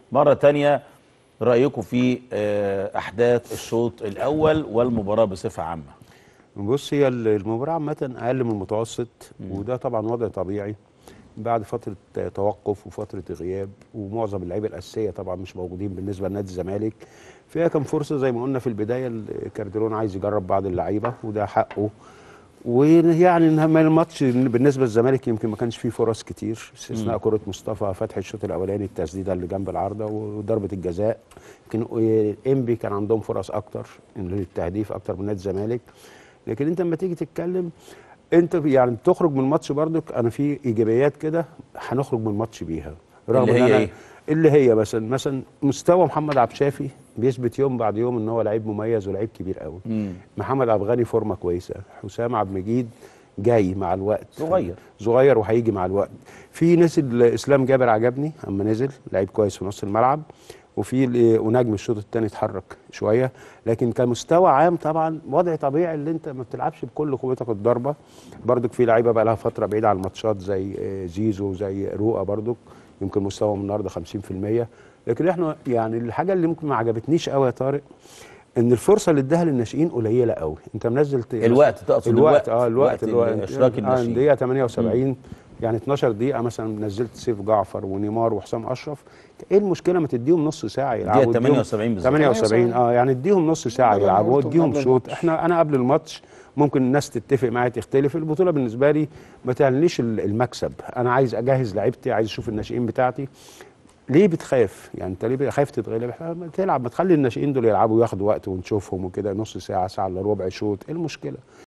مره تانية رايكم في آه، احداث الشوط الاول والمباراه بصفه عامه بص هي المباراة عامة أقل من المتوسط وده طبعا وضع طبيعي بعد فترة توقف وفترة غياب ومعظم اللعيبة الأساسية طبعا مش موجودين بالنسبة لنادي الزمالك فيها كان فرصة زي ما قلنا في البداية كارديرون عايز يجرب بعض اللعيبة وده حقه ويعني انما الماتش بالنسبه للزمالك يمكن ما كانش فيه فرص كتير استثناء كره مصطفى فتحي الشوط الاولاني التسديده اللي جنب العارضه وضربه الجزاء يمكن انبي كان عندهم فرص اكتر للتهديف اكتر من نادي الزمالك لكن انت لما تيجي تتكلم انت يعني بتخرج من الماتش برضك انا في ايجابيات كده هنخرج من الماتش بيها اللي إن هي أنا إيه؟ اللي هي مثلا مثلا مستوى محمد عبد الشافي بيثبت يوم بعد يوم ان هو لعيب مميز ولعيب كبير قوي مم. محمد عبد الغني فورمه كويسه حسام عبد المجيد جاي مع الوقت صغير. صغير وهيجي مع الوقت في نزل اسلام جابر عجبني اما نزل لعيب كويس في نص الملعب وفي ال- ونجم الشوط الثاني اتحرك شويه لكن كمستوى عام طبعا وضع طبيعي اللي انت ما بتلعبش بكل قوتك الضربه برضك في لعيبه بقى لها فتره بعيده عن الماتشات زي آه، زيزو زي رؤى برضك يمكن مستواهم النهارده 50% لكن احنا يعني الحاجه اللي ممكن ما عجبتنيش قوي يا طارق ان الفرصه اللي اداها للناشئين قليله قوي انت منزل ت- الوقت تقصد الوقت الوقت، اه الوقت وقت الوقت إشراك آه، الناشئين. دقيقه 78 يعني 12 دقيقه مثلا نزلت سيف جعفر ونيمار وحسام اشرف ايه المشكله ما تديهم نص ساعه يلعبوا دقيقة اديهم- 78 بالظبط. 78 اه يعني اديهم نص ساعه ده اللي أنا يلعبوا قلته اديهم قبل شوط الماتش. احنا انا قبل الماتش ممكن الناس تتفق معايا تختلف البطوله بالنسبه لي ما تعلنيش ال- المكسب انا عايز اجهز لعيبتي عايز اشوف الناشئين بتاعتي ليه بتخاف يعني انت ليه خايف تتغلب إحنا ما تلعب ما تخلي الناشئين دول يلعبوا وياخدوا وقت ونشوفهم وكده نص ساعه ساعه الا ربع شوط ايه المشكله